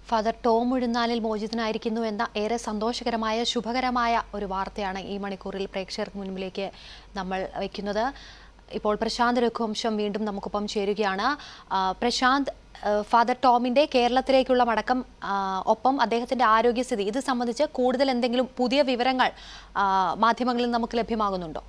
father Tom ഉഴുന്നാലിൽ മോചിതനായിരിക്കുന്നു എന്ന ഏറെ സന്തോഷകരമായ ശുഭകരമായ ഒരു വാർത്തയാണ് ഈ മണിക്കൂറിൽ പ്രേക്ഷകർക്ക് മുൻപിലേക്ക് നമ്മൾ വയ്ക്കുന്നത് ഇപ്പോൾ പ്രശാന്ത് രഘുവംശം വീണ്ടും നമുക്കൊപ്പം ചേരുകയാണ് ആ, പ്രശാന്ത് ആ, ഫാദർ ടോമിന്റെ കേരളത്തിലേക്കുള്ള മടക്കം ആ, ഒപ്പം അദ്ദേഹത്തിന്റെ ആരോഗ്യസ്ഥിതി ഇത് സംബന്ധിച്ച് കൂടുതൽ എന്തെങ്കിലും പുതിയ വിവരങ്ങൾ ആ, മാധ്യമങ്ങളിൽ നമുക്ക് ലഭ്യമാകുന്നുണ്ടോ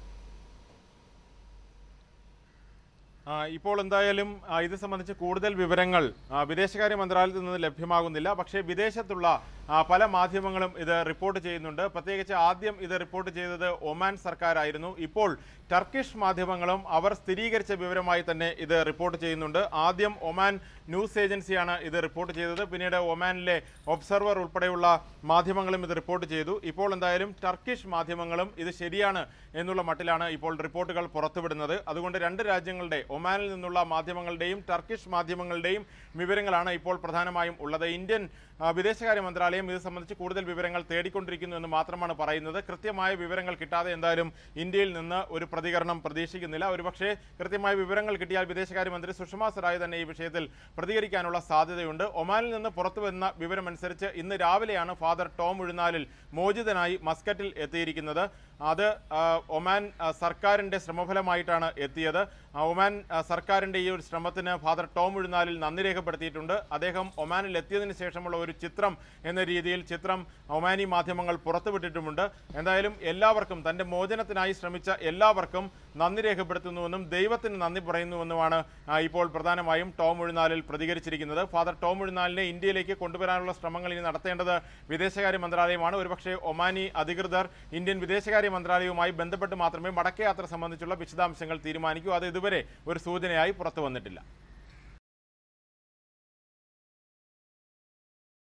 ആ, ഇപ്പോൾ എന്തായാലും ആ, ഇത് സംബന്ധിച്ച് കൂടുതൽ വിവരങ്ങൾ ആ, വിദേശകാര്യ മന്ത്രാലയത്തിൽ നിന്ന് ലഭ്യമാകുന്നില്ല പക്ഷേ വിദേശത്തുള്ള ആ, പല മാധ്യമങ്ങളും ഇത് റിപ്പോർട്ട് ചെയ്യുന്നുണ്ട് പ്രത്യേകിച്ച് ആദ്യം ഇത് റിപ്പോർട്ട് ചെയ്തത് ഒമാൻ സർക്കാരായിരുന്നു ഇപ്പോൾ ടർക്കിഷ് മാധ്യമങ്ങളും അവർ സ്ഥിരീകരിച്ച വിവരമായി തന്നെ ഇത് റിപ്പോർട്ട് ചെയ്യുന്നുണ്ട് ആദ്യം ഒമാൻ ന്യൂസ് ഏജൻസിയാണ് ഇത് റിപ്പോർട്ട് ചെയ്തത് പിന്നീട് ഒമാനിലെ ഒബ്സർവർ ഉൾപ്പെടെയുള്ള മാധ്യമങ്ങളും ഇത് റിപ്പോർട്ട് ചെയ്തു ഇപ്പോൾ എന്തായാലും ടർക്കിഷ് മാധ്യമങ്ങളും ഇത് ശരിയാണ് എന്നുള്ള മട്ടിലാണ് ഇപ്പോൾ റിപ്പോർട്ടുകൾ പുറത്തുവിടുന്നത് അതുകൊണ്ട് രണ്ട് രാജ്യങ്ങളുടെ ഒമാനിൽ നിന്നുള്ള മാധ്യമങ്ങളുടെയും ടർക്കിഷ് മാധ്യമങ്ങളുടെയും വിവരങ്ങളാണ് ഇപ്പോൾ പ്രധാനമായും ഉള്ളത് ഇന്ത്യൻ ആ, വിദേശകാര്യ മന്ത്രാലയം ഇത് സംബന്ധിച്ച് കൂടുതൽ വിവരങ്ങൾ തേടിക്കൊണ്ടിരിക്കുന്നു എന്ന് മാത്രമാണ് പറയുന്നത് കൃത്യമായ വിവരങ്ങൾ കിട്ടാതെ എന്തായാലും ഇന്ത്യയിൽ നിന്ന് ഒരു പ്രതികരണം പ്രതീക്ഷിക്കുന്നില്ല ഒരുപക്ഷേ കൃത്യമായ വിവരങ്ങൾ കിട്ടിയാൽ വിദേശകാര്യമന്ത്രി സുഷമ സ്വരാജ് തന്നെ ഈ വിഷയത്തിൽ പ്രതികരിക്കാനുള്ള സാധ്യതയുണ്ട് ഒമാനിൽ നിന്ന് പുറത്തു വന്ന വിവരമനുസരിച്ച് ഇന്ന് രാവിലെയാണ് ഫാദർ ടോം ഉഴുന്നാലിൽ മോചിതനായി മസ്കറ്റിൽ എത്തിയിരിക്കുന്നത് അത് ആ, ഒമാൻ ആ, സർക്കാരിന്റെ ശ്രമഫലമായിട്ടാണ് എത്തിയത് ആ, ഒമാൻ ആ, സർക്കാരിന്റെ ഈ ഒരു ശ്രമത്തിന് ഫാദർ ടോം ഉഴുന്നാലിൽ നന്ദി രേഖപ്പെടുത്തിയിട്ടുണ്ട് അദ്ദേഹം ഒമാനിൽ എത്തിയതിനു ശേഷമുള്ള ഒരു ചിത്രം എന്ന രീതിയിൽ ചിത്രം ഒമാനി മാധ്യമങ്ങൾ പുറത്തുവിട്ടിട്ടുമുണ്ട് എന്തായാലും എല്ലാവർക്കും തന്റെ മോചനത്തിനായി ശ്രമിച്ച എല്ലാവർക്കും നന്ദി രേഖപ്പെടുത്തുന്നുവെന്നും ദൈവത്തിന് നന്ദി പറയുന്നുവെന്നുമാണ് ആ, ഇപ്പോൾ പ്രധാനമായും ടോം ഉഴുന്നാലിൽ പ്രതികരിച്ചിരിക്കുന്നത് ഫാദർ ടോം ഉഴുന്നാലിനെ ഇന്ത്യയിലേക്ക് കൊണ്ടുവരാനുള്ള ശ്രമങ്ങൾ ഇനി നടത്തേണ്ടത് വിദേശകാര്യ മന്ത്രാലയമാണ് ഒരുപക്ഷെ ഒമാനി അധികൃതർ ഇന്ത്യൻ വിദേശകാര്യ മന്ത്രാലയവുമായി ബന്ധപ്പെട്ട് മാത്രമേ മടക്കയാത്ര സംബന്ധിച്ചുള്ള വിശദാംശങ്ങൾ തീരുമാനിക്കൂ അത് ഇതുവരെ ഒരു സൂചനയായി പുറത്തു വന്നിട്ടില്ല